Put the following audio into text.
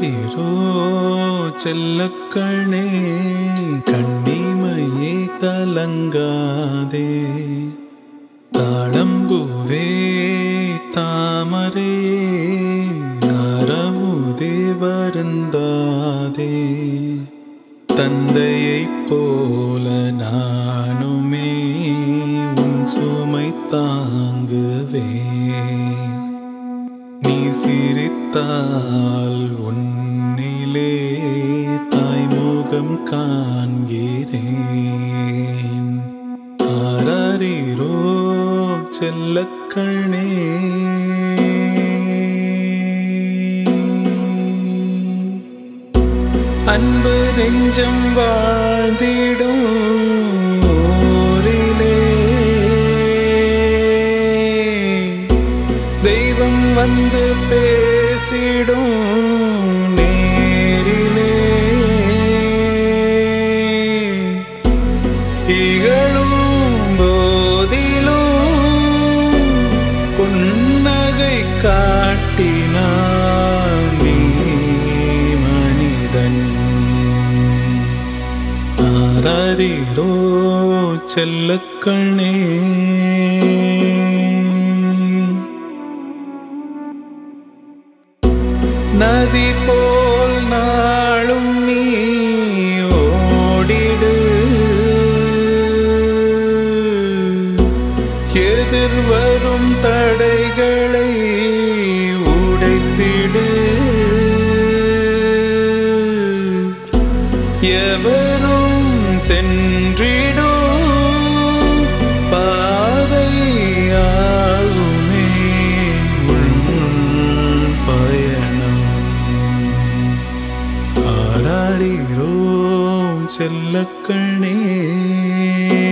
ஆராரிரோ செல்லக்கண்ணே கண்ணிமையே கலங்காதே தாழம்பூவே தாமரே அறமுதே வருந்தாதே தந்தையைப் போல நானுமே உன் சுமை தாங்குவேன் நீ சிரித்தால் உன்னிலே தாய்முகம் காண்கிறேன் ஆராரிரோ செல்லக்கண்ணே அன்பு நெஞ்சம் வாழ்ந்திடும் ஊரிலே தெய்வம் வந்து பேசிடும் நேரிலே இகழும் போதிலும் புன்னகை காட்டினான் நீ மனிதன் ஆராரிரோ செல்லக்கண்ணே நதி போல் நாளும் நீ ஓடிடு எதிர்வரும் தடைகளை உடைத்திடு எவரும் சென்றிடும் பாதையாகுமே உள் பயணம் ஆராரிரோ செல்லக்கண்ணே